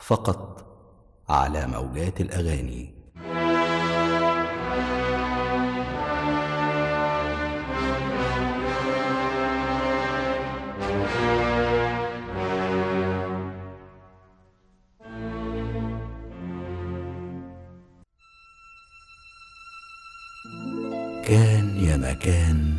فقط على موجات الاغاني كان يا مكان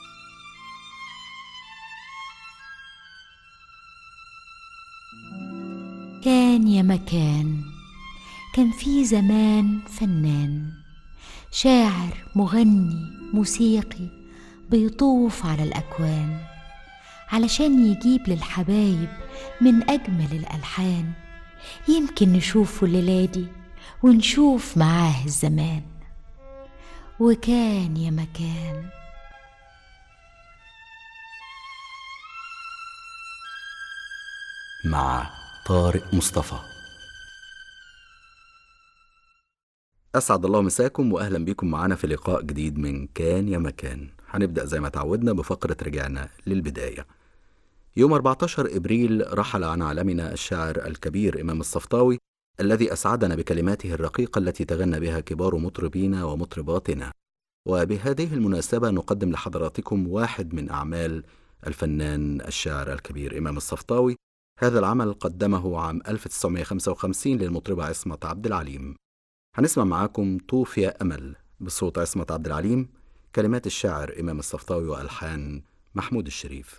كان يا مكان كان في زمان فنان شاعر مغني موسيقي بيطوف على الأكوان علشان يجيب للحبايب من أجمل الألحان يمكن نشوفه الليلة دي ونشوف معاه الزمان وكان يا مكان مع طارق مصطفى أسعد الله مساكم وأهلا بكم معنا في لقاء جديد من كان يا مكان هنبدأ زي ما تعودنا بفقرة رجعنا للبداية يوم 14 إبريل رحل عن عالمنا الشاعر الكبير إمام الصفطاوي الذي أسعدنا بكلماته الرقيقة التي تغنى بها كبار مطربينا ومطرباتنا وبهذه المناسبة نقدم لحضراتكم واحد من أعمال الفنان الشاعر الكبير إمام الصفطاوي هذا العمل قدمه عام 1955 للمطربة عصمت عبد العليم هنسمع معاكم طوف يا أمل بصوت عصمت عبد العليم كلمات الشاعر إمام الصفطاوي وألحان محمود الشريف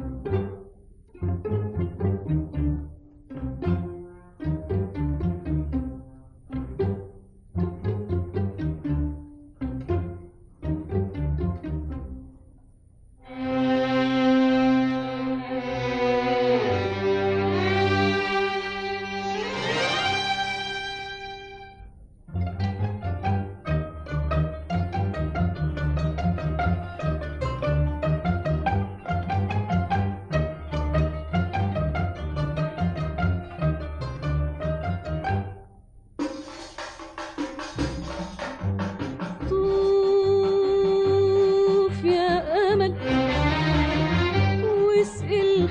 طوف يا أمل واسقي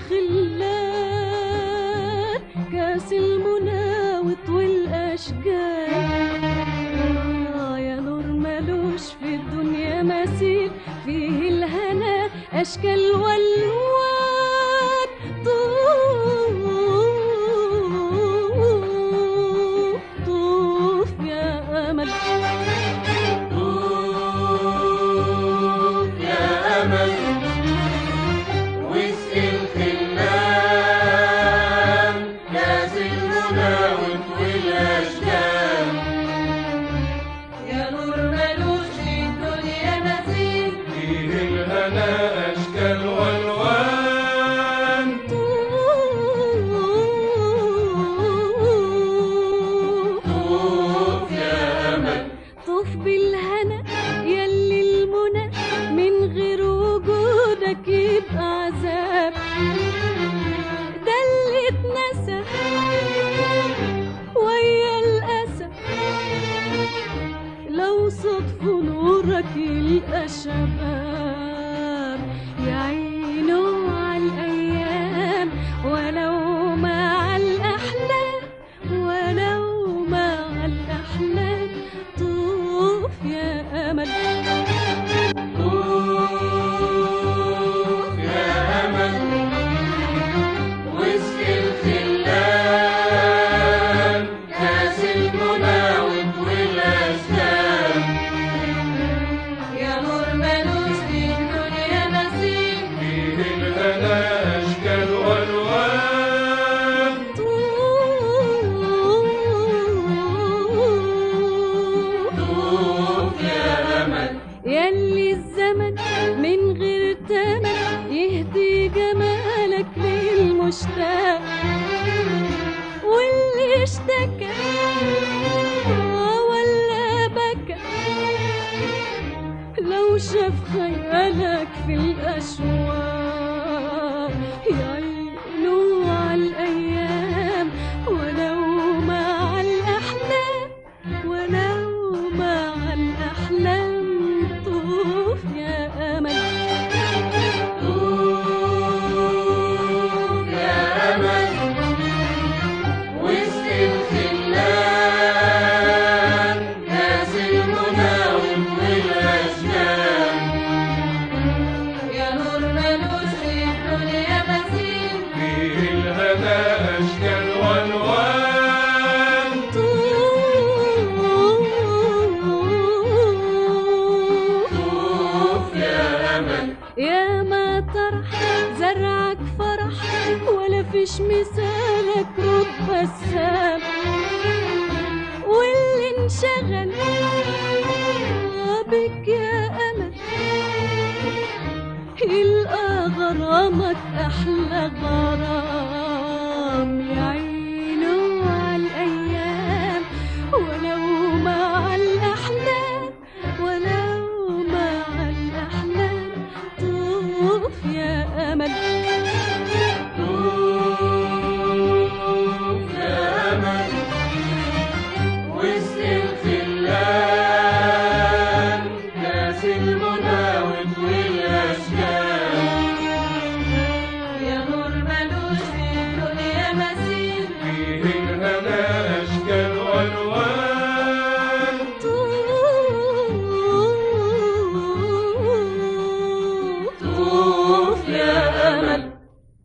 الخلان كاس المنى وطوي الأشجار آه يا نور ملوش في الدنيا مثيل فيه الهنا أشكال والوان طوف طوف يا أمل طوف يا أمل واسقي الخلان كاس المنى وطوي الأشجار يا نور ملوش في الدنيا مثيل فيه الهنا أشكال والوان طوف يا أمل طوف بالهنا يلي المنى من غير وجودك يبقى عذاب ده اللي اتنسى ويا الأسى لو صدفوا نورك يلقى شباب يعينوا على الأيام ولو مع الأحلام ولو مع الأحلام طوف يا أمل طوف يا أمل واسقي الخلان كاس المنى وطوي الأشجار يا نور ملوش في الدنيا مثيل فيه الهنا أشكال والوان طوف يا أمل يلي الزمن من غير تمن يهدي جمالك للمشتاق واللي اشتكى ولا بكى لو شاف خيالك في الأشواق يعينوا على الأيام ولو مع الأحلام ولو مع الأحلام طوف يا أمل طوف يا أمل واسقي مفيش مثالك رد بسام واللي انشغل بك يا أمل يلقى غرامك أحلى غرام يعينوا على الأيام ولو مع الأحلام ولو مع الأحلام طوف يا أمل طوف يا أمل وسط الخلان كاس المناوب والأشجار يا نور ملوش في الدنيا مثيل فيه الهنا أشكال وألوان طوف يا أمل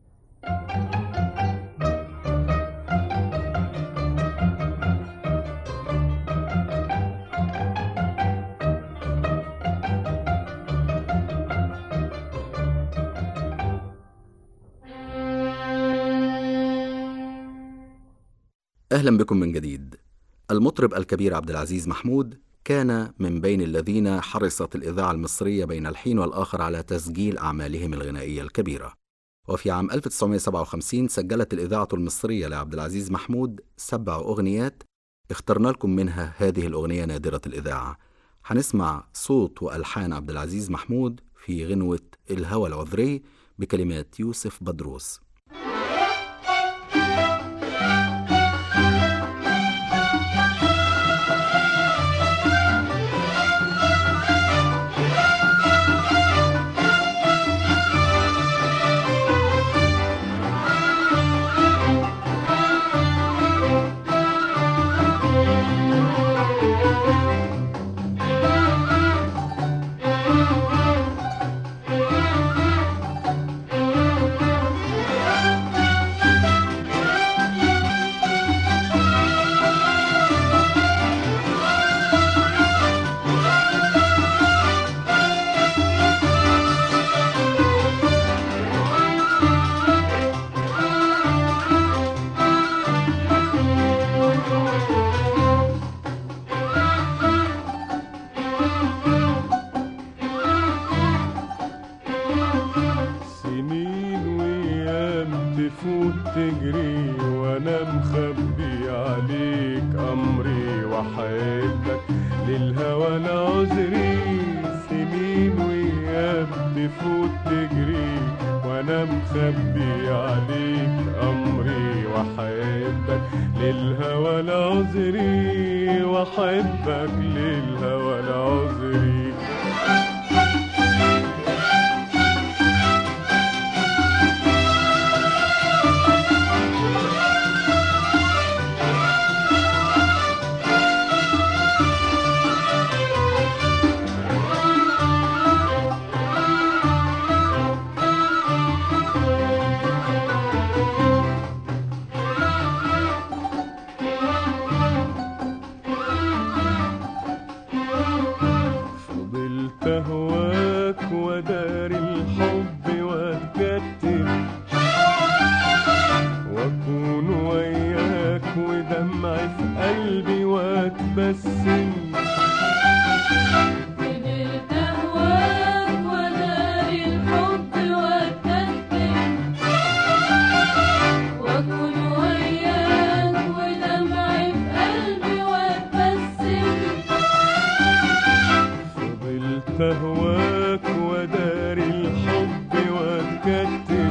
أهلا بكم من جديد. المطرب الكبير عبد العزيز محمود كان من بين الذين حرصت الإذاعة المصرية بين الحين والآخر على تسجيل أعمالهم الغنائية الكبيرة. وفي عام 1957 سجلت الإذاعة المصرية لعبد العزيز محمود سبع أغنيات اخترنا لكم منها هذه الأغنية نادرة الإذاعة. هنسمع صوت وألحان عبد العزيز محمود في غنوة الهوى العذري بكلمات يوسف بدروس. سنين وايام تفوت تجري وانا مخبي عليك امري وحياتك للهوى العذري سنين وايام تفوت تجري وانا مخبي عليك امري وحياتك للهوى العذري وحبك للهوى العذري فضلت اهواك ودار الحب واتكتم واكون وياك ودمعي في قلبي واتبسم فضلت أهواك ودار الحب واتكتم وأكون وياك ودمعي في قلبي واتبسم فضلت اهواك ودار الحب واتكتم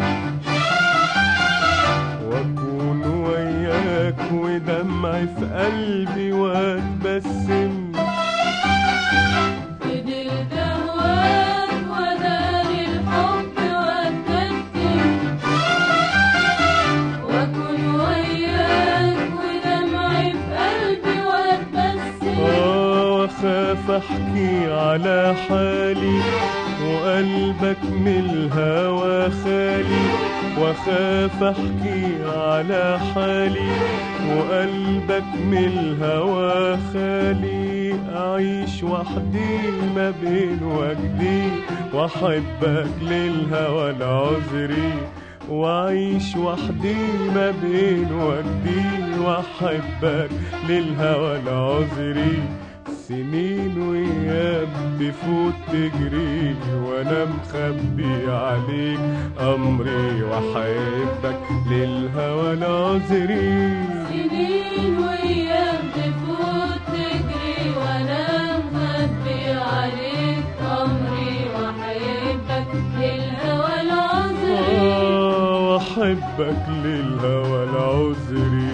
واكون وياك ودمعي في قلبي واتبسم فضلت أهواك ودار الحب واتكتم وأكون وياك ودمعي في قلبي واتبسم آه واخاف احكي على حالي وقلبك من الهوى خالي واخاف احكي على حالي وقلبك من الهوى خالي اعيش وحدي ما بين وجدي واحبك للهوى العذري وأعيش وحدي ما بين وجدي وأحبك للهوى العذري سنين وأيام تفوت تجري وأنا مخبي عليك أمري وأحبك للهوى العذري سنين وايام تفوت تجري وانا مخبي عليك امري واحبك للهوى العذري آه، وأحبك للهوى العذري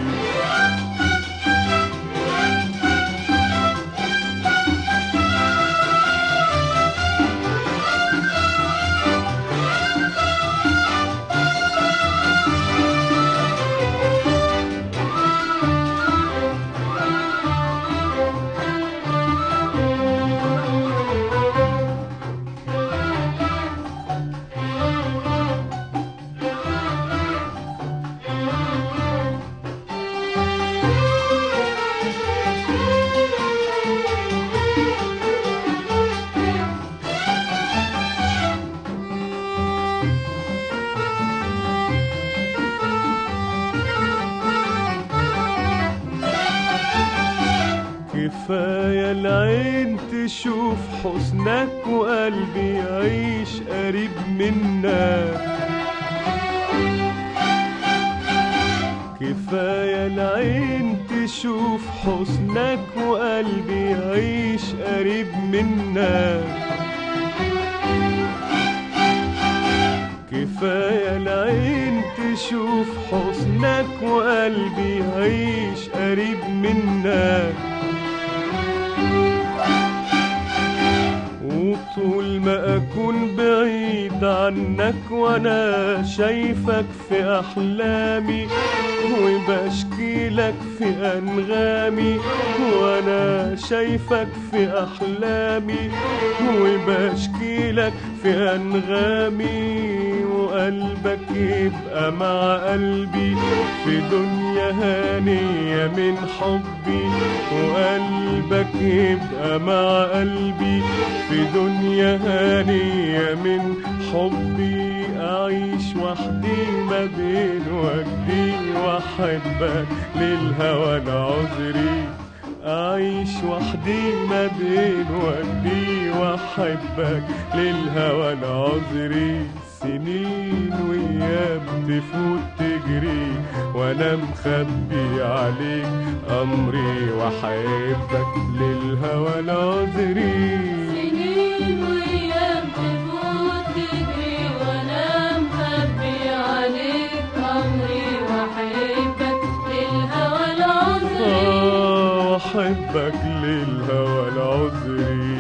كفاية العين تشوف حسنك وقلبي يعيش قريب منك كفاية العين تشوف حسنك وقلبي يعيش قريب منك كفاية العين تشوف حسنك وقلبي يعيش قريب منك وطول ما أكون بعيد عنك وأنا شايفك في أحلامي وبشكي لك في أنغامي وأنا شايفك في أحلامي وبشكي لك في أنغامي وقلبك يبقى مع قلبي في دنيا هانية من حبي وقلبك يبقى مع قلبي في دنيا هانية من حبي أعيش وحدي ما بين وجدي وأحبك للهوى العذري أعيش وحدي ما بين وجدي وأحبك للهوى العذري سنين وأيام تفوت تجري وأنا مخبي عليك أمري وأحبك للهوى العذري سنين وايام تفوت تجري وانا مخبي عليك امري واحبك للهوى العذري آه، أحبك للهوى العذري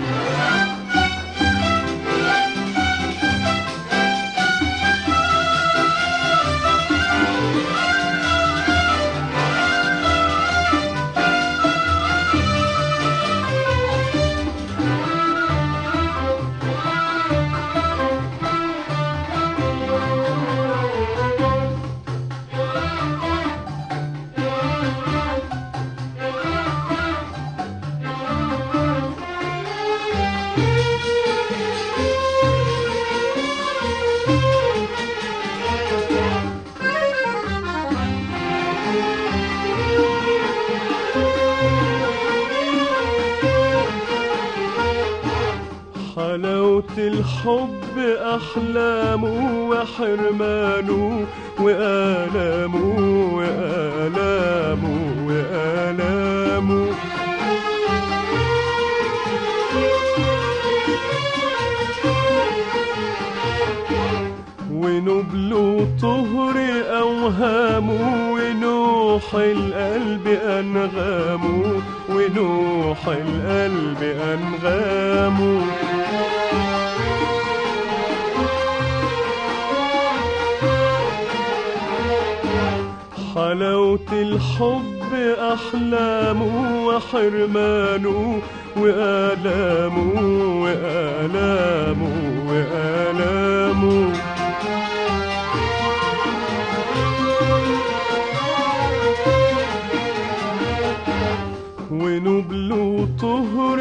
حلاوة الحب أحلامه وحرمانه وآلامه وآلامه وآلامه ونبل طهر أوهامه ونوح القلب أنغامه ونوح القلب أنغامه حلاوة الحب أحلامه وحرمانه وآلامه وآلامه وآلامه ونبل طهر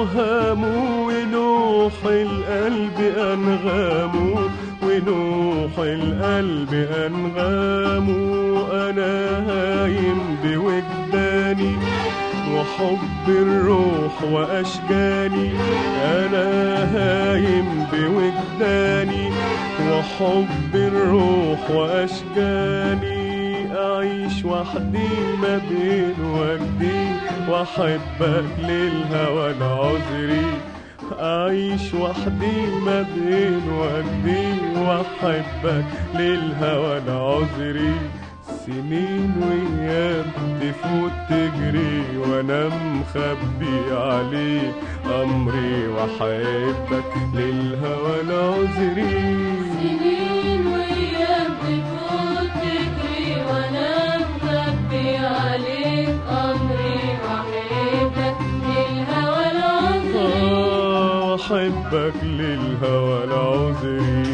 أوهامه ونوح القلب أنغامه ونوح القلب أنغام أنا هايم بوجداني وحب الروح وأشجاني أنا هايم بوجداني وحب الروح وأشجاني أعيش وحدي ما بين وجدي وأحبك للهوى العذري أعيش وحدي ما بين وجدي وأحبك للهوى العذري سنين وأيام تفوت تجري وأنا مخبي عليك أمري وأحبك للهوى العذري سنين وأيام تفوت تجري وأنا مخبي عليك أمري وأحبك للهوى العذري آه، أحبك للهوى العذري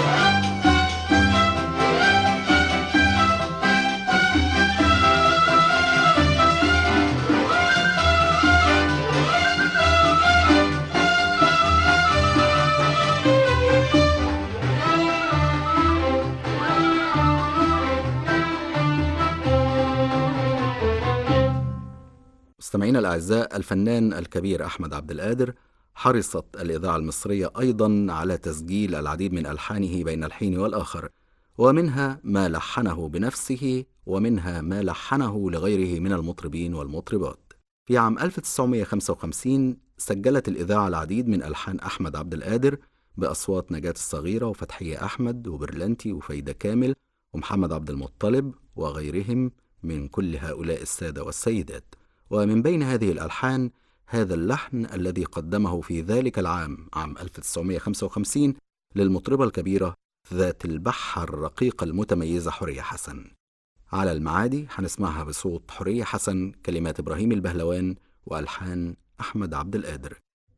مستمعينا الأعزاء الفنان الكبير أحمد عبد القادر حرصت الإذاعة المصرية أيضا على تسجيل العديد من ألحانه بين الحين والآخر ومنها ما لحنه بنفسه ومنها ما لحنه لغيره من المطربين والمطربات في عام 1955 سجلت الإذاعة العديد من ألحان أحمد عبد القادر بأصوات نجاة الصغيرة وفتحية أحمد وبرلنتي وفايدة كامل ومحمد عبد المطلب وغيرهم من كل هؤلاء السادة والسيدات ومن بين هذه الألحان هذا اللحن الذي قدمه في ذلك العام عام 1955 للمطربة الكبيرة ذات البحة الرقيقة المتميزة حورية حسن على المعادي هنسمعها بصوت حورية حسن كلمات إبراهيم البهلوان وألحان أحمد عبد القادر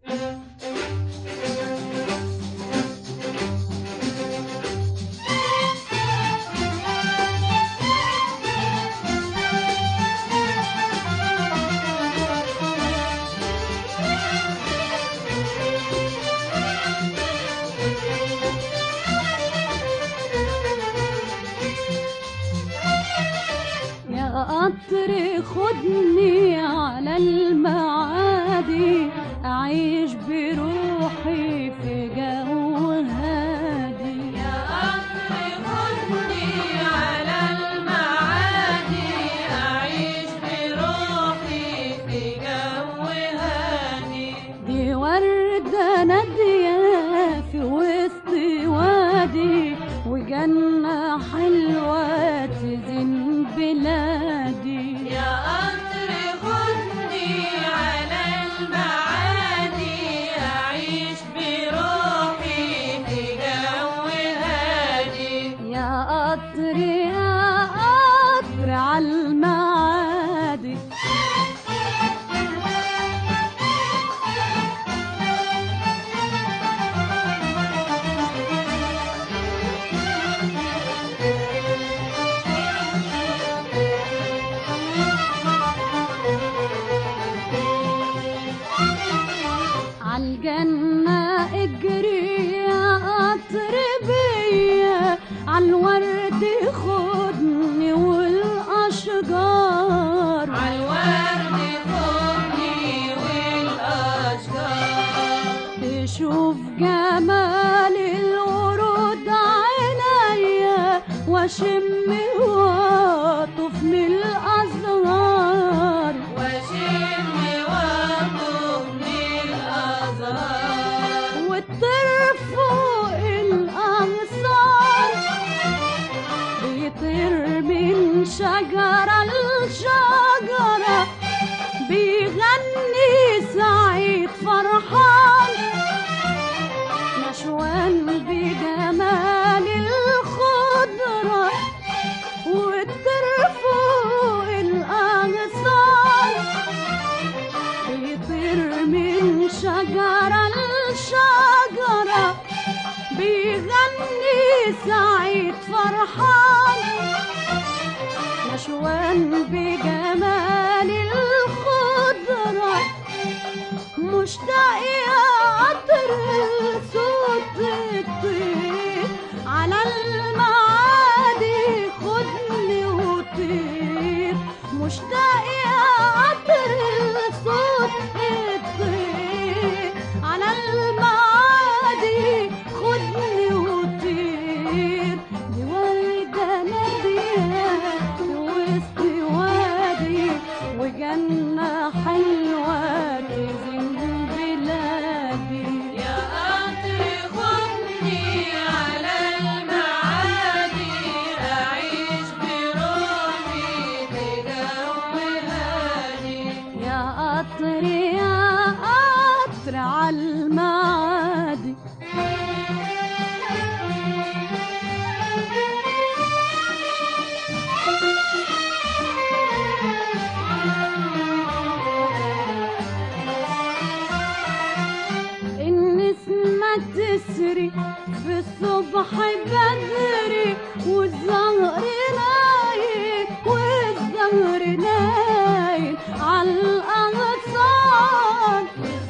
يا قطر خدني على المعادي أعيش بروحي في جو هادي يا قطر خدني على المعادي أعيش بروحي في جو هادي دي وردة نادية في وسط وادي وجنة حلوة تزن بلادي يا قطر خدني على المعادي أعيش بروحي في جو هادي يا قطر يا قطر على المعادي عالجنة اجري يا قطر بيا عالورد خدني والأشجار عالورد خدني والأشجار تشوف جمال الورود عينيا واشم واطف من الازهار واشم واطف من الازهار والطير فوق الاغصان بيطير من شجرة لشجرة بيغني سعيد فرحان نشوان بجمال الخضرة والطير فوق الأغصان بيطير من شجرة لشجرة بيغني سعيد فرحان نشوان بجمال الخضرة مشتاق يا قطر صوت الطير على الم قطر يا قطر عالمعادي النسمة تسري في الصبح بدري والزهر نايم والزهر نايم على الأغصان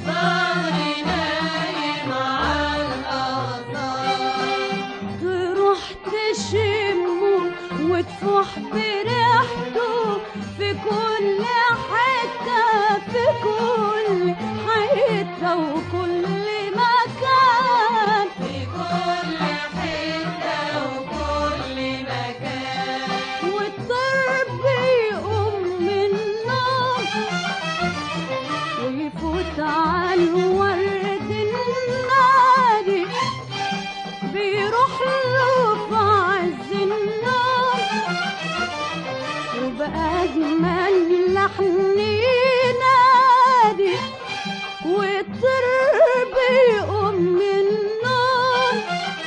تروح تشمه وتفوح بريحته في كل حتة في كل حتة وكل مكان في كل حتة وكل مكان والضرب يقوم من النوم ويفوت على الورد النادي بيروح له في عز النوم وبأجمل لحن ينادي والطرب يقوم من النوم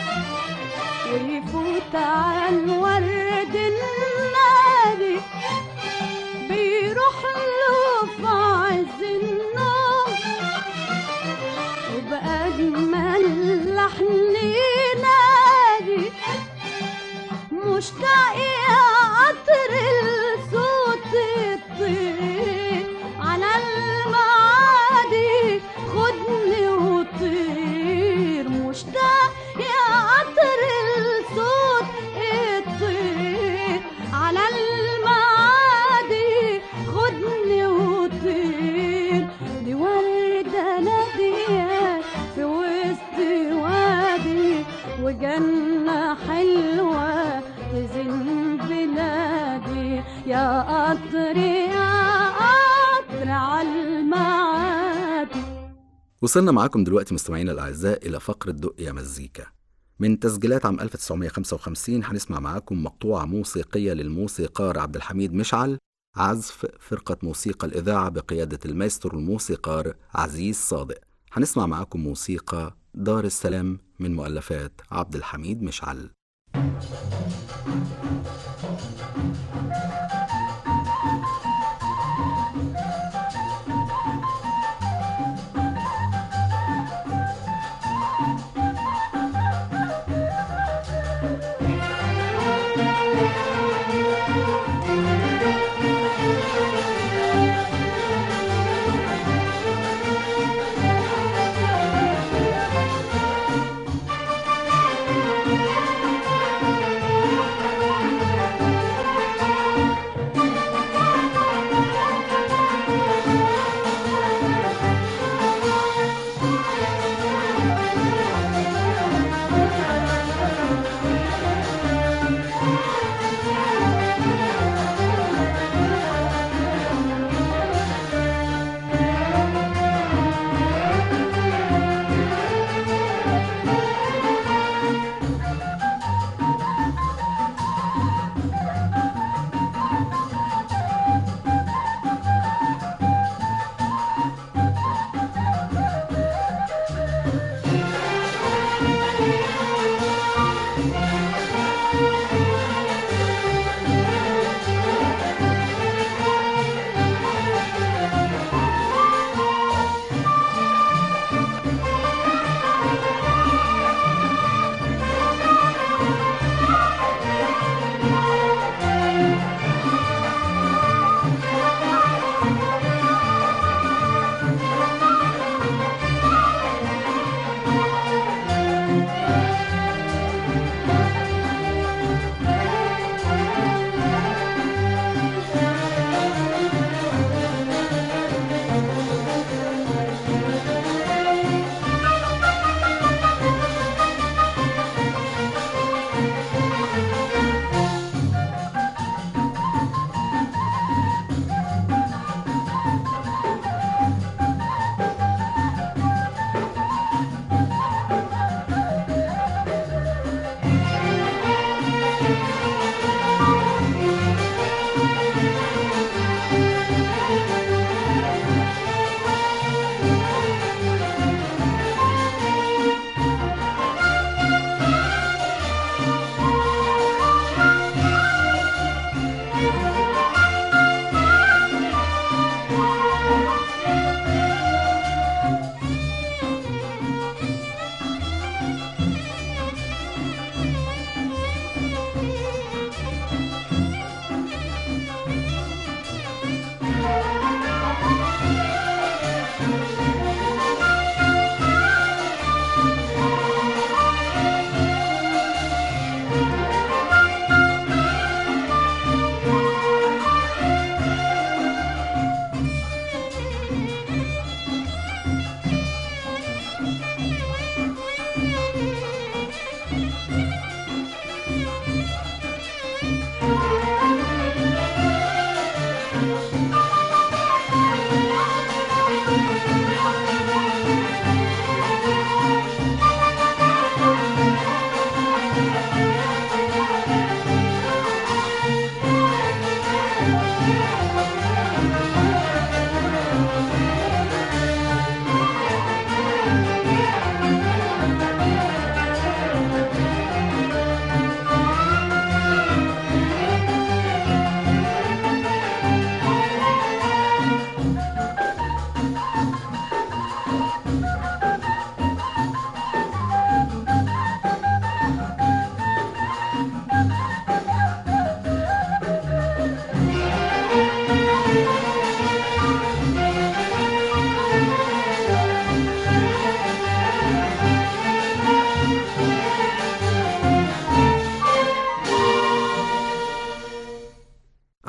ويفوت على الورد النادي بيروح له في عز النوم وبأجمل لحن ينادي مشتاق يا قطر الصوت الطير على المعادي خدني وطير مشتاق يا قطر الصوت الطير على المعادي خدني وطير دي وردة نادية في وسط وادي وجنة حلوة تزن بلادي يا قطر يا قطر عالمعادي وصلنا معاكم دلوقتي مستمعينا الأعزاء إلى فقرة دق يا مزيكا من تسجيلات عام 1955 هنسمع معاكم مقطوعة موسيقية للموسيقار عبد الحميد مشعل عزف فرقة موسيقى الإذاعة بقيادة المايسترو الموسيقار عزيز صادق هنسمع معاكم موسيقى دار السلام من مؤلفات عبد الحميد مشعل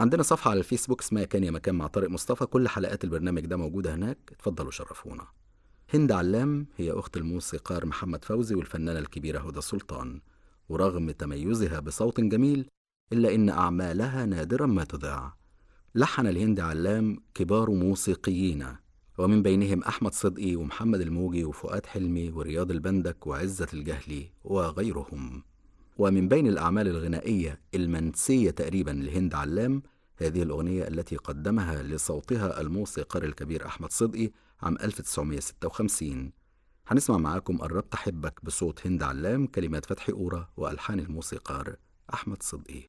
عندنا صفحة على الفيسبوك اسمها كان يا مكان مع طارق مصطفى كل حلقات البرنامج ده موجودة هناك اتفضلوا شرفونا هند علام هي أخت الموسيقار محمد فوزي والفنانة الكبيرة هدى سلطان ورغم تميزها بصوت جميل إلا إن أعمالها نادرا ما تذاع لحن الهند علام كبار موسيقيين ومن بينهم أحمد صدقي ومحمد الموجي وفؤاد حلمي ورياض البندك وعزة الجهلي وغيرهم ومن بين الأعمال الغنائية المنسية تقريبا لهند علام هذه الأغنية التي قدمها لصوتها الموسيقار الكبير أحمد صدقي عام 1956 هنسمع معاكم قربت أحبك بصوت هند علام كلمات فتحي أورا وألحان الموسيقار أحمد صدقي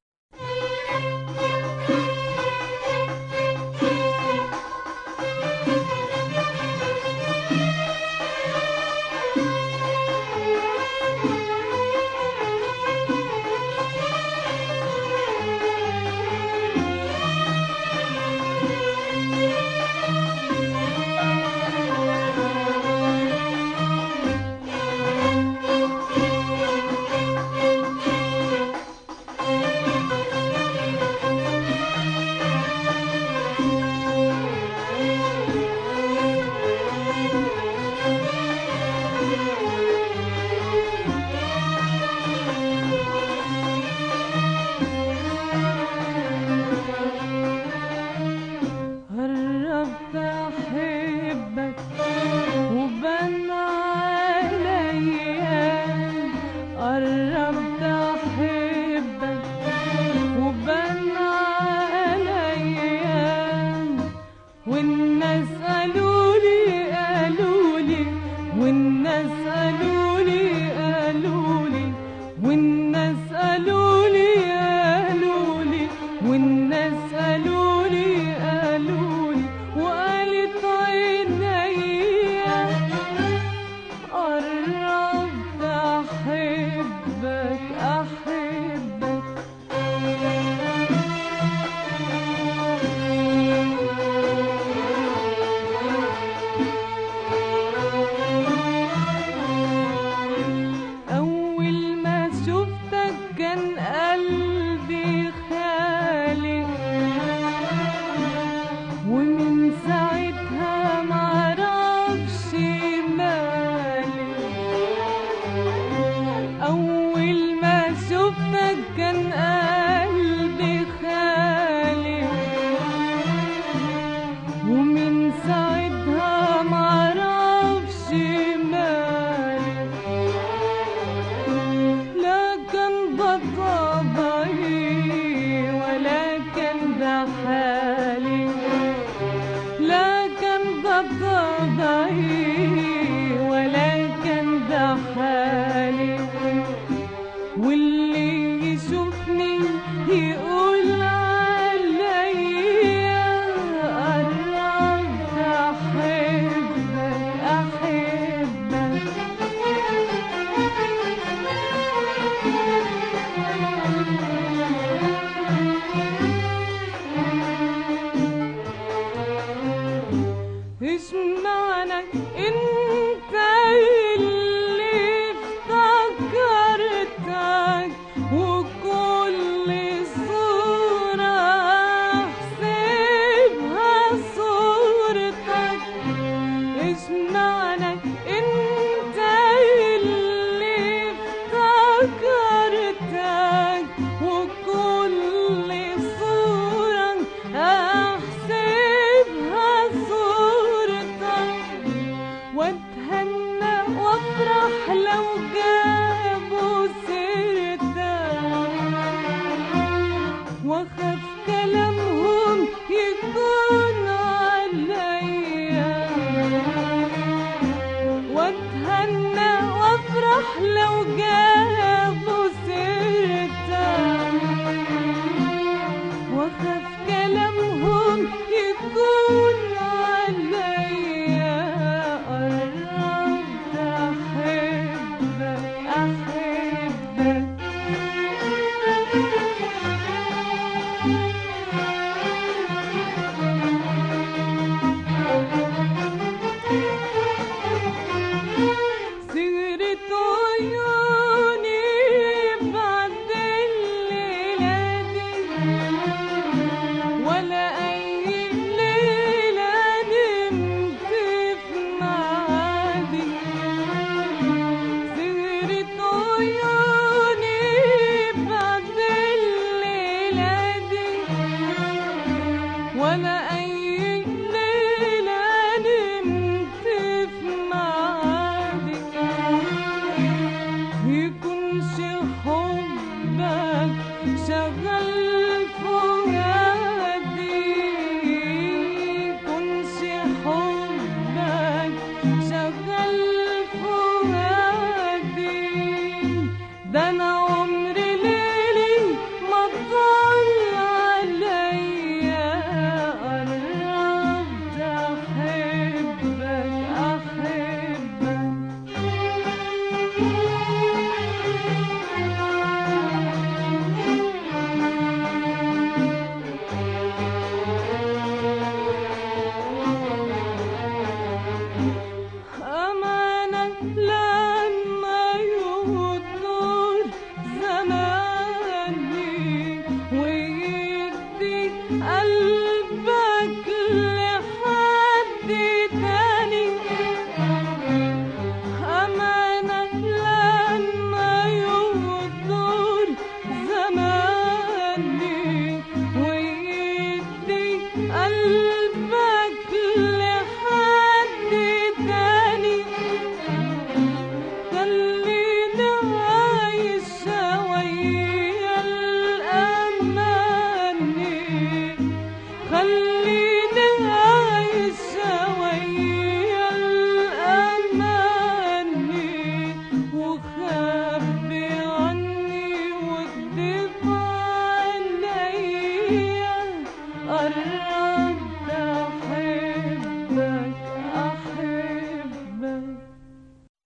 قربت احبك وبان عليا قربت احبك وبان عليا والناس قالوا لي قالوا لي والناس قالوا لي قالوا لي والناس قالوا لي قالوا لي والناس قالوا لي قالوا لي وقالت عينيا قربت احبك احبك أول ما شفتك كان قلبي خالي ومن ساعتها معرفش مالي أول ما شفتك كان قلبي خالي ومن ساعتها معرفش مالي لا كان ده طبعي ولا كان ده حالي لا كان ده طبعي ولا كان ده حالي واللي يشوفني يقول عليا قربت احبك احبك ايش معنى انت اللي افتكرتك وكل صورة احسبها صورتك ايش معنى انت اللي افتكرتك وكل صورة احسبها صورتك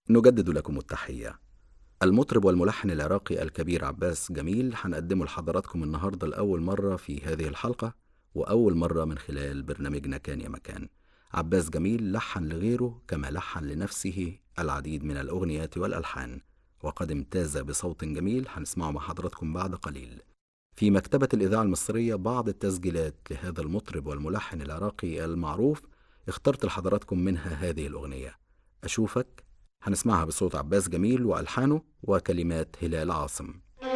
نجدد لكم التحية المطرب والملحن العراقي الكبير عباس جميل هنقدمه لحضراتكم النهاردة لأول مرة في هذه الحلقة وأول مرة من خلال برنامجنا كان يا مكان عباس جميل لحن لغيره كما لحن لنفسه العديد من الأغنيات والألحان وقد امتاز بصوت جميل هنسمعه مع حضراتكم بعد قليل في مكتبة الإذاعة المصرية بعض التسجيلات لهذا المطرب والملحن العراقي المعروف اخترت لحضراتكم منها هذه الأغنية أشوفك هنسمعها بصوت عباس جميل وألحانه وكلمات هلال عاصم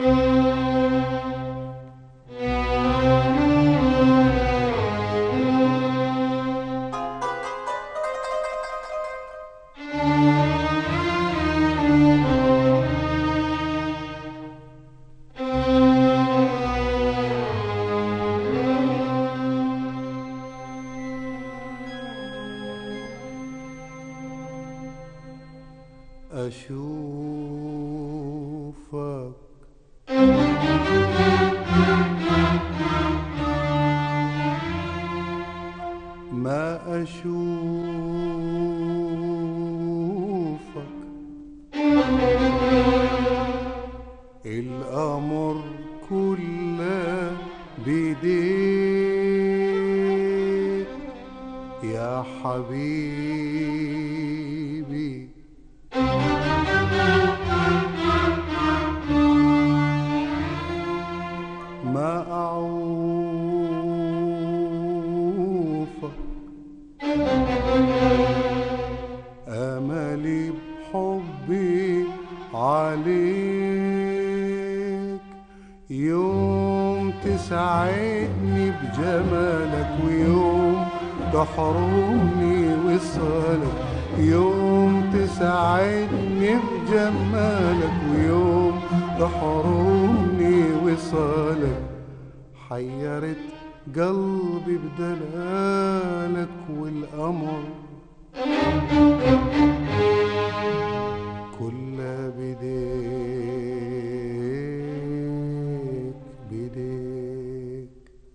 أشوفك ما أشوفك الأمر كله بيديك يا حبيبي ما أعوفك أملي بحبي عليك يوم تسعدني بجمالك ويوم تحرمني وصالك يوم تسعدني بجمالك ويوم تحرمني وصالك حيرت قلبي بدلالك والقمر كلها بديك بديك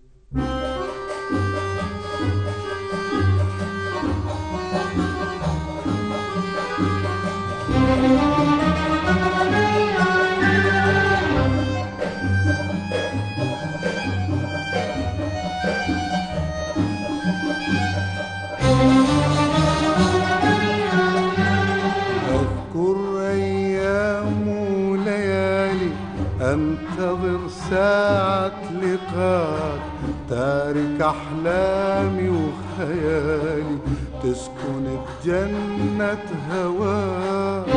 أذكر أيام وليالي أنتظر ساعة لقاك تارك أحلامي وخيالي تسكن بجنة هواك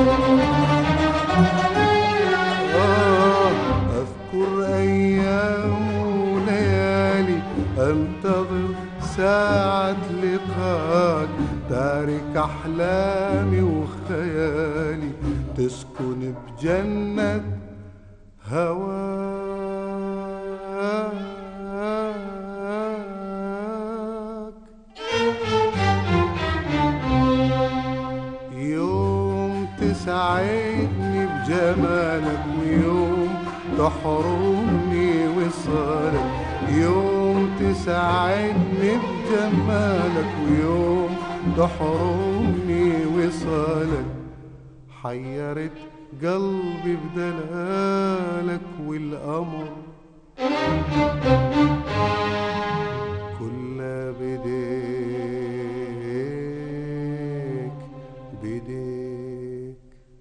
آه أذكر أيام وليالي أنتظر ساعة لقاك تارك أحلامي وخيالي تسكن بجنة هواك يوم تسعدني بجمالك ويوم تحرمني وصالك يوم تسعدني بجمالك ويوم تحرمني وصالك حيرت قلبي بدلالك والقمر كلها بديك بديك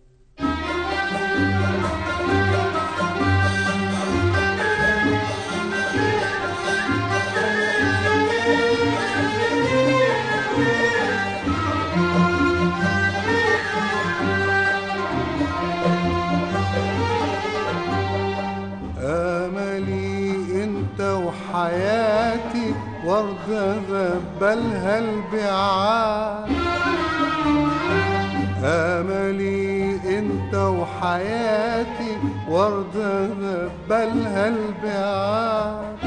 املي انت وحياتي وردة ذبلها البعاد املي انت وحياتي وردة ذبلها البعاد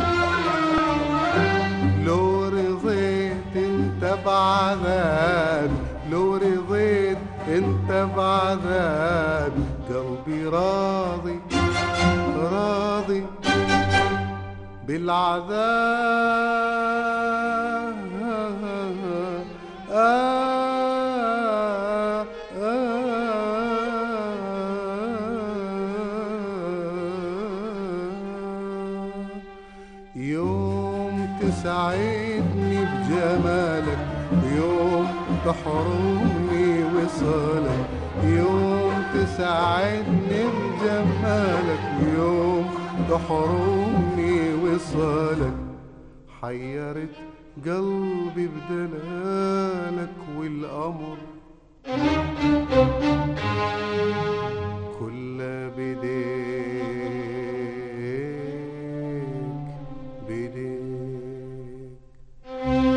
لو رضيت انت بعذاب لو رضيت انت بعذاب قلبي راضي راضي بالعذاب آه آه تسعدني بجمالك يوم تحرمني وصالك يوم تسعدني بجمالك يوم تحرمني وصالك حيرت قلبي بدلالك والأمر كل بديك بديك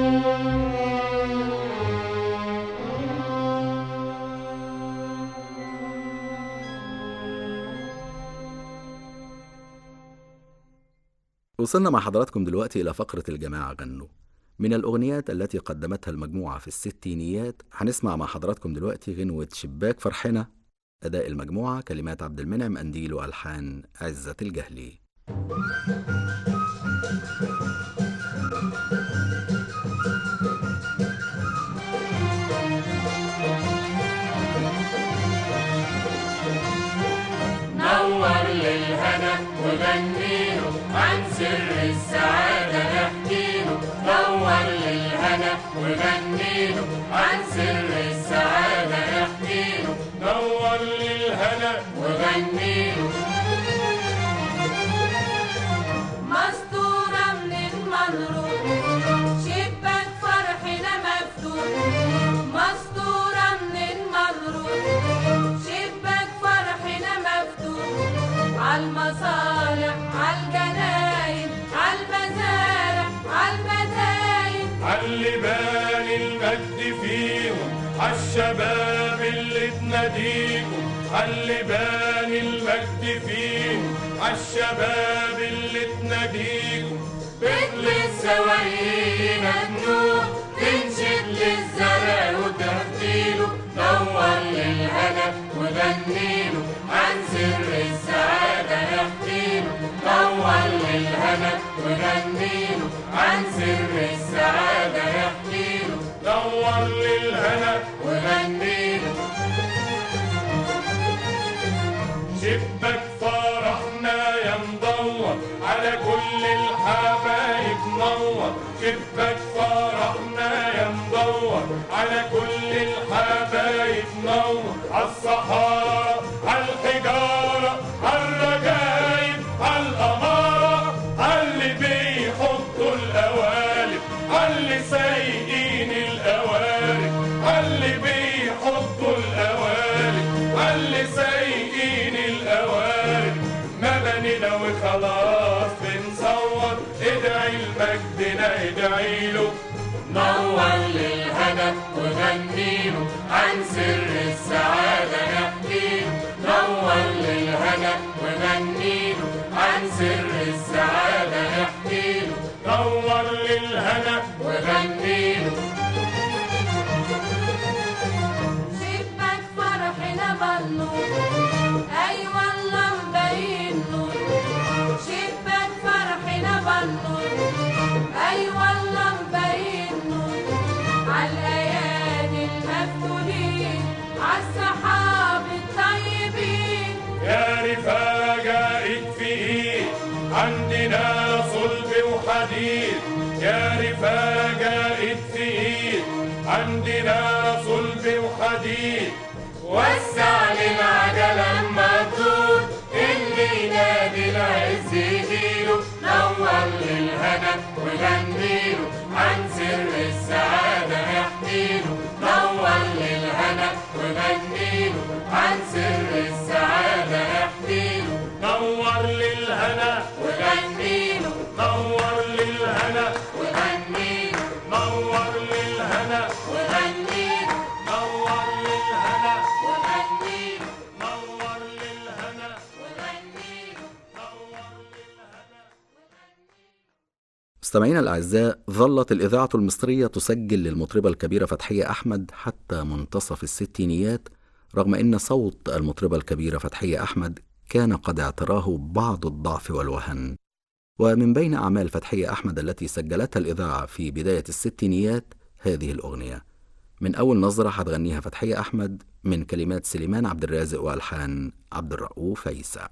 وصلنا مع حضراتكم دلوقتي إلى فقرة الجماعة غنوا من الأغنيات التي قدمتها المجموعة في الستينيات هنسمع مع حضراتكم دلوقتي غنوة شباك فرحنا أداء المجموعة كلمات عبد المنعم أنديل وألحان عزة الجهلي نور للهنا وغنيله عن سر السعادة نحكيله نور للهنا وغنيله عن سر السعادة نحكيله نور للهنا وغنيله مستورة من المنروب شباك فرحنا مفتوح مستورة من المنروب شباك فرحنا مفتوح عالمصالح عالجناين عالمزارع عالمداين علي بال المجد فيهم عالشباب اللي تناديهم علي بال المجد فيهم عالشباب اللي تناديهم مثل السواقين النور تنشد للزرع وتهديله نور للهنا وغنيله عن سر السعادة نحكيله نور للهنا وغنيله عن سر السعادة نحكيله نور للهنا وغنيله شبك فرحنا يا مدور على كل الحبايب نور شبك فرحنا يا مدور على كل الحبايب نور عالصحارى عالحجارة عالرجايب عالأمارة عاللي بيحطوا القوالب عاللي سايقين القوارب عاللي بيحطوا القوالب عاللي سايقين القوارب ما بنينا وخلاص بنصور ادعي لمجدنا ادعي له نور للهنا وغنيله عن سر السعادة نحكيله نور للهنا وغنيله عن سر السعادة نحكيله نور للهنا وغنيله شباك فرحنا بالنور اي والله مبين نور شباك فرحنا بالنور اي والله مبين نور عالايادي المفتولين عالسحاب الطيبين يا رفاقة ايد في ايد عندنا صلب وحديد يا رفاقة ايد في ايد عندنا صلب وحديد وسع للعجلة اما تدور اللي ينادي العز يجيله نور للهنا وغنيله عن سر السعادة يحكيله نور للهنا وغنيله عن سر السعادة يحكيله نور للهنا وغنيله نور للهنا وغنيله نور للهنا وغنيله نور للهنا وغنيله نور للهنا وغنيله نور للهنا مستمعينا الأعزاء ظلت الإذاعة المصرية تسجل للمطربة الكبيرة فتحية أحمد حتى منتصف الستينيات رغم أن صوت المطربة الكبيرة فتحية أحمد كان قد اعتراه بعض الضعف والوهن ومن بين أعمال فتحية أحمد التي سجلتها الإذاعة في بداية الستينيات هذه الأغنية من أول نظرة هتغنيها فتحية أحمد من كلمات سليمان عبد الرازق وألحان عبد الرؤوف عيسى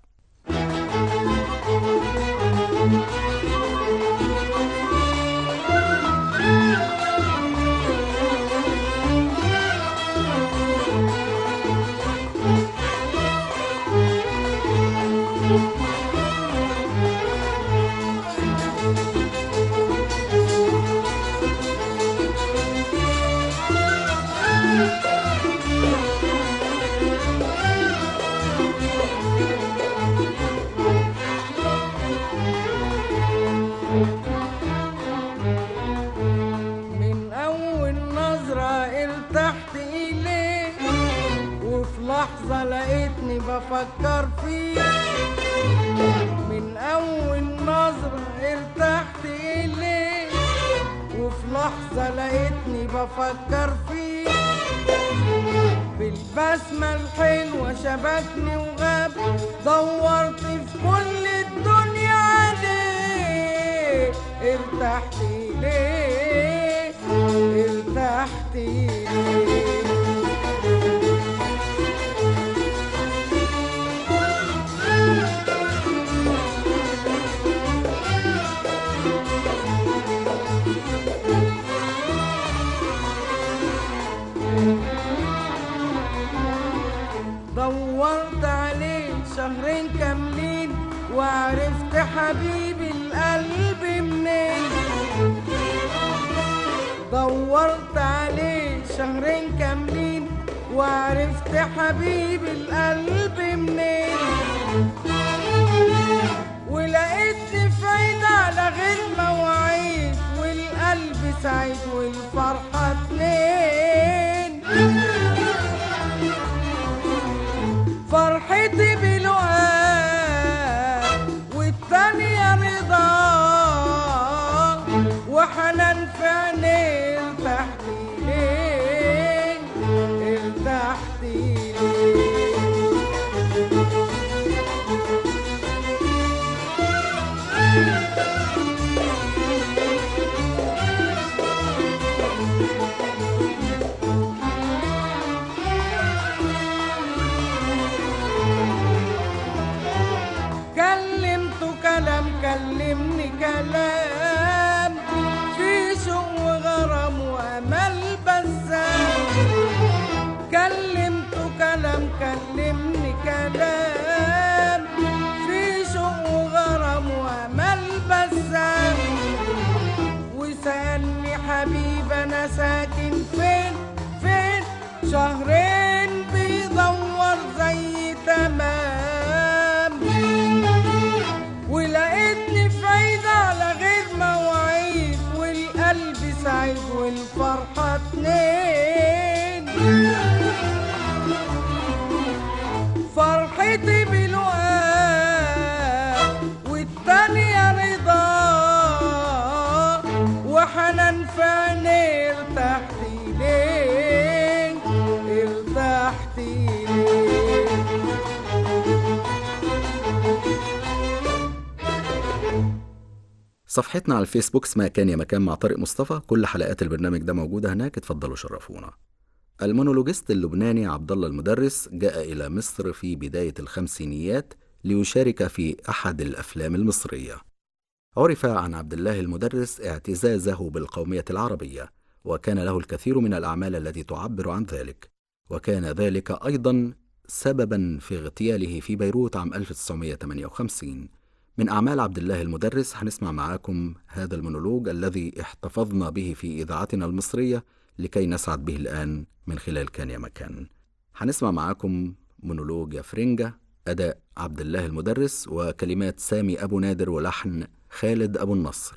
لحظة لقيتني بفكر فيك من أول نظرة ارتحت إليك وفي لحظة لقيتني بفكر فيك بالبسمة الحلوة شبكني وغاب دورت في كل الدنيا عليك ارتحت ليه ارتحت ليه دورت عليه شهرين كاملين وعرفت حبيبي القلب منين دورت عليه شهرين كاملين وعرفت حبيبي القلب منين ولقيتني في عيد على غير مواعيد والقلب سعيد والفرحة اتنين فرحتي بلقاء والتانية رضا وحنان في عيني ارتحت ليه ارتحت ليه كلمته كلام كلمني كلام في شوق وغرام وامل بسام كلمته كلام كلمني كلام في شوق وغرام وامل بسام وسألني حبيب انا ساكن فين فين شهرين بيدور زي تمام ولقيتني في عيد على غير مواعيد والقلب سعيد والفرحة اتنين فرحتي بلقاء والتانية رضا وحنان في عيني ارتحت ليه ارتحت ليه صفحتنا على الفيسبوك اسمها كان يا مكان مع طارق مصطفى كل حلقات البرنامج ده موجودة هناك اتفضلوا شرفونا المونولوجيست اللبناني عبد الله المدرس جاء إلى مصر في بداية الخمسينيات ليشارك في أحد الأفلام المصرية عرف عن عبد الله المدرس اعتزازه بالقومية العربية وكان له الكثير من الأعمال التي تعبر عن ذلك وكان ذلك أيضا سببا في اغتياله في بيروت عام 1958 من أعمال عبد الله المدرس هنسمع معاكم هذا المونولوج الذي احتفظنا به في إذاعتنا المصرية لكي نسعد به الآن من خلال كان يا مكان هنسمع معاكم مونولوج يا فرنجة أداء عبد الله المدرس وكلمات سامي أبو نادر ولحن خالد أبو النصر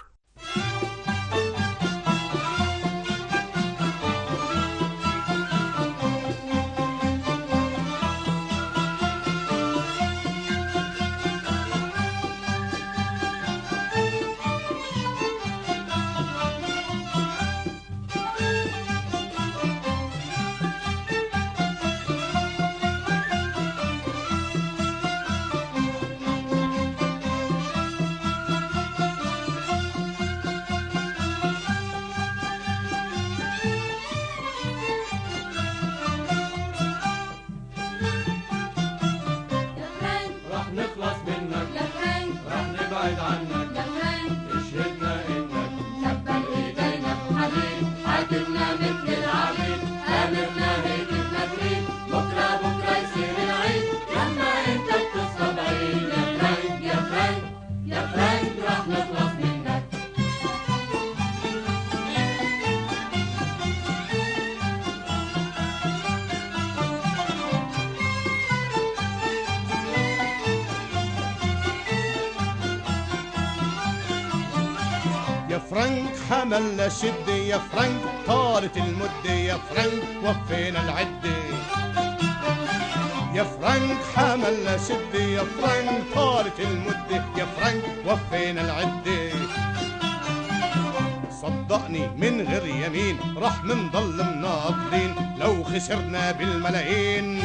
يا فرنك راح نخلص منك يا فرنك راح نبعد عنك يا فرنك اشهدنا انك شبك ايدينا حبيب حاكمنا مثل العبيد امرنا هيك تنفيذ بكره بكره يصير العيد لما انت بتصحى بعيد يا فرنك يا فرنك يا فرنك راح نخلص منك يا فرنك حملنا شدة يا فرنك طالت المدة يا فرنك وفينا العدة يا فرنك حملنا شدة يا فرنك طالت المدة يا فرنك وفينا العدة صدقني من غير يمين راح منضل مناضلين لو خسرنا بالملايين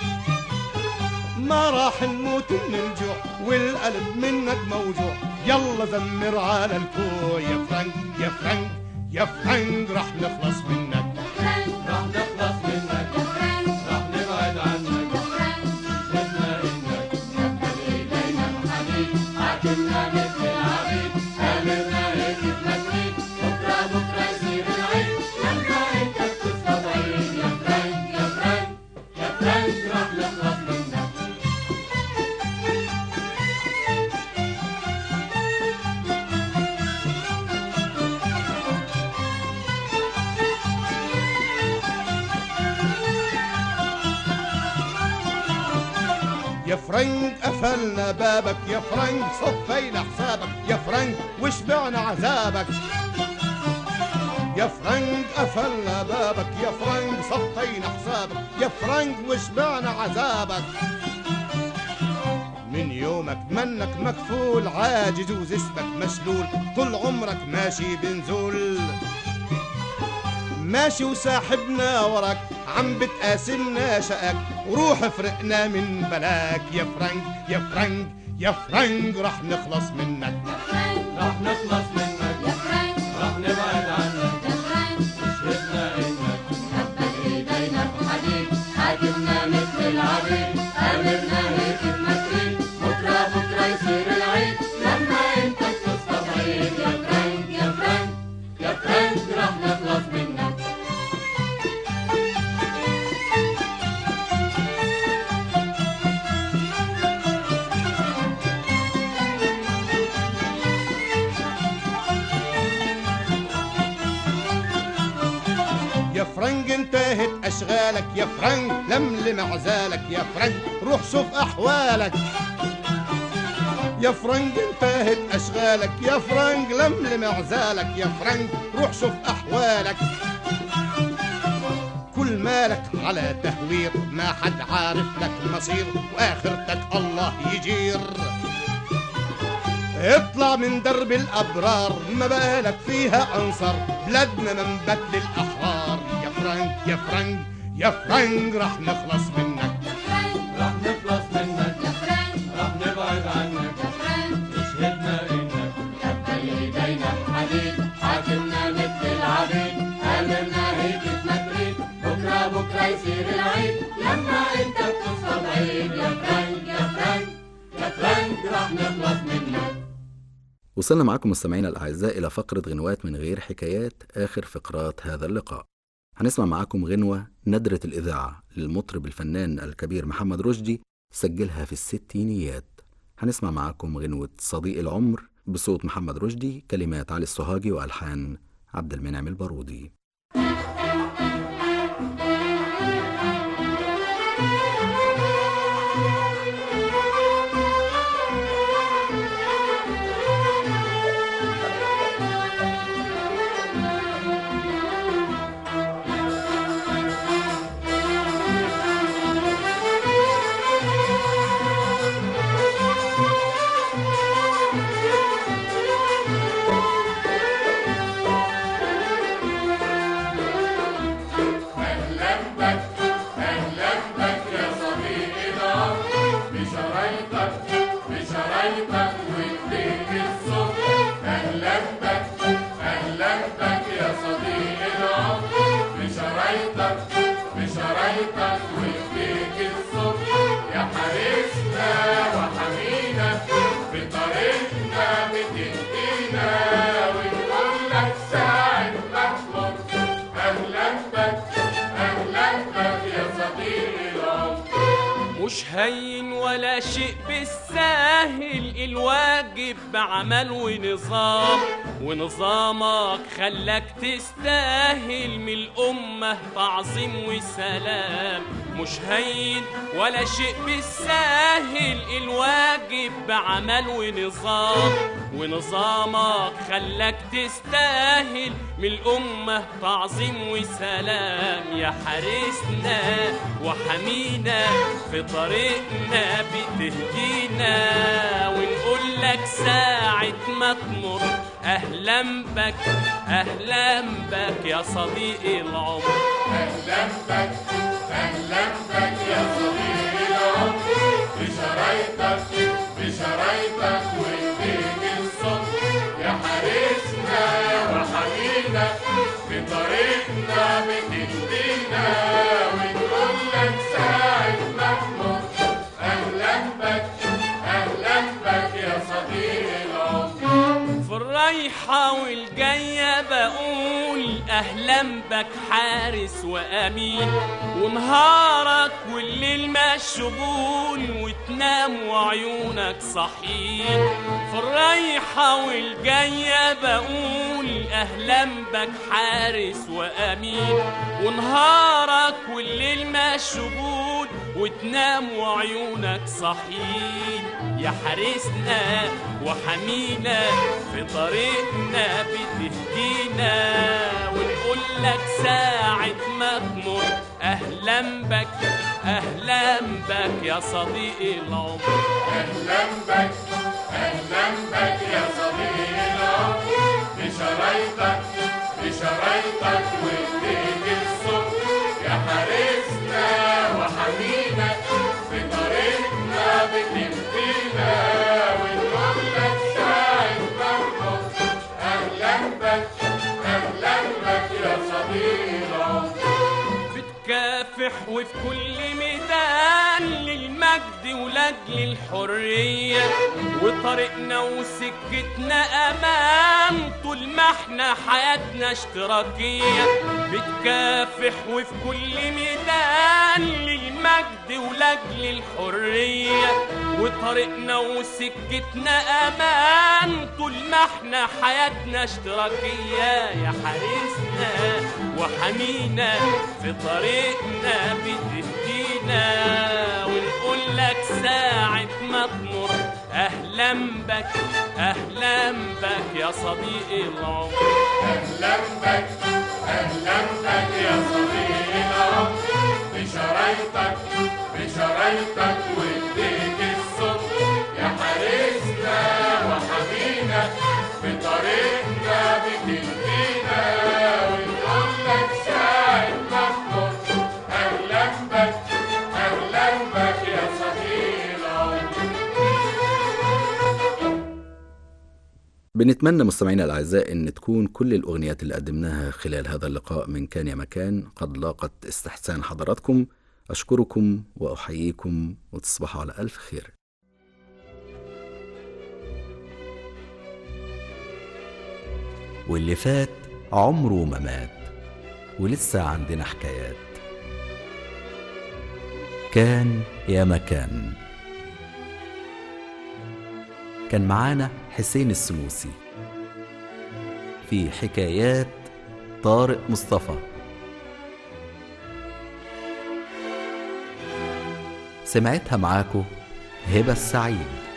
ما راح نموت من الجوع والقلب منك موجوع يلا زمر على الكوع يا فرنك يا فرنك يا فرنك راح نخلص منك راح نخلص منك راح نبعد عنك شفنا انك ايدينا حديد حاكمنا مثل العبيد امرنا هيك تمكن بكره بكره يصير العيد لما انت بتصحى بعيد يا فرنك يا فرنك يا فرنك راح نخلص منك يا فرنك قفلنا بابك يا فرنك صفينا حسابك يا فرنك وشبعنا عذابك يا فرنك قفلنا بابك يا فرنك صفينا حسابك يا فرنك وشبعنا عذابك من يومك منك مكفول عاجز وجسمك مشلول طول عمرك ماشي بنزول ماشي وساحبنا وراك عم بتقاسمنا شقك وروح فرقنا من بلاك يا فرنك يا فرنك يا فرنك رح نخلص منك راح نخلص منك يا فرنك راح نبعد عنك يا فرنك شفنا انك ثبت ايدينا بحديد حاكمنا مثل العبيد امرنا هيك تمكن بكره بكره يصير العيد لما انت بتصحى بعيد يا فرنك يا فرنك يا فرنك راح نخلص منك يا فرنك انتهت اشغالك يا فرنك لملم عزالك يا فرنك روح شوف احوالك يا فرنك انتهت اشغالك يا فرنك لملم عزالك يا فرنك روح شوف احوالك كل مالك على تهوير ما حد عارف لك مصير واخرتك الله يجير اطلع من درب الابرار ما بقالك فيها انصر بلادنا منبت للاحرار يا فرنك يا فرنك يا فرنك رح نخلص منك راح نخلص منك يا فرنك راح نبعد عنك يا فرنك شهدنا انك ثبت ايدينا بحديد حاكمنا مثل العبيد امرنا هيك تمكن بكره بكره يصير العيد لما انت بتصحى بعيد يا فرنك يا فرنك يا فرنك راح نخلص منك وصلنا معكم مستمعينا الأعزاء إلى فقرة غنوات من غير حكايات آخر فقرات هذا اللقاء هنسمع معاكم غنوة ندرة الإذاعة للمطرب الفنان الكبير محمد رشدي سجلها في الستينيات هنسمع معاكم غنوة صديق العمر بصوت محمد رشدي كلمات علي السوهاجي وألحان عبد المنعم البارودي مش هين ولا شيء بالساهل الواجب بعمل ونظام ونظامك خلاك تستاهل من الأمة تعظيم وسلام مش هين ولا شيء بالساهل الواجب بعمل ونظام ونظامك خلاك تستاهل من الأمة تعظيم وسلام يا حارسنا وحمينا في طريقنا بتهدينا ونقول لك ساعة ما تمر أهلا بك أهلا بك يا صديقي العمر أهلا بك أهلا بك يا صديقي العمر بشرايطك بشرايطك وإيديك الصبح يا حارسنا وحمينا في طريقنا بتهدينا ونقول لك ساعة ما تمر أهلا بك أهلا بك يا صديقي العمر في الرايحة والجاية بقول أهلا بك حارس وأمين ونهارك والليل مشغول وتنام وعيونك صحيين في الرايحة والجاية بقول أهلا بك حارس وأمين ونهارك والليل مشغول وتنام وعيونك صحيين يا حارسنا وحمينا في طريقنا بتهدينا ونقول لك ساعة ما تمر أهلا بك أهلا بك يا صديقي العمر أهلا بك أهلا بك يا صديقي العمر بشرايطك بشرايطك وإيديك الصبح يا حارسنا وحمينا في طريقنا بتمدينا ونقول لك ساعة مرمر أهلا بك أهلا بك يا صديقي العمر بتكافح وفي كل ميدان للمجد ولأجل الحرية وطريقنا وسكتنا أمام طول ما احنا حياتنا اشتراكية بتكافح وفي كل ميدان للمجد ولأجل الحرية وطريقنا وسكتنا أمان طول ما احنا حياتنا اشتراكية يا حارسنا وحمينا في طريقنا بتهدينا ونقول لك ساعة ما تمر أهلا بك أهلا بك يا صديقي العمر أهلا بك أهلا بك يا صديقي العمر بشرايطك بشرايطك وإيديك الصبح يا حارسنا وحمينا في طريقنا بتهدينا ونقول لك ساعة ما تمر أهلا بك أهلا بك يا صديقي العمر بنتمنى مستمعينا الأعزاء أن تكون كل الأغنيات اللي قدمناها خلال هذا اللقاء من كان يا مكان قد لاقت استحسان حضراتكم أشكركم وأحييكم وتصبحوا على ألف خير واللي فات عمره ما مات ولسه عندنا حكايات كان يا مكان كان معانا حسين السنوسي في حكايات طارق مصطفى سمعتها معاكو هبة السعيد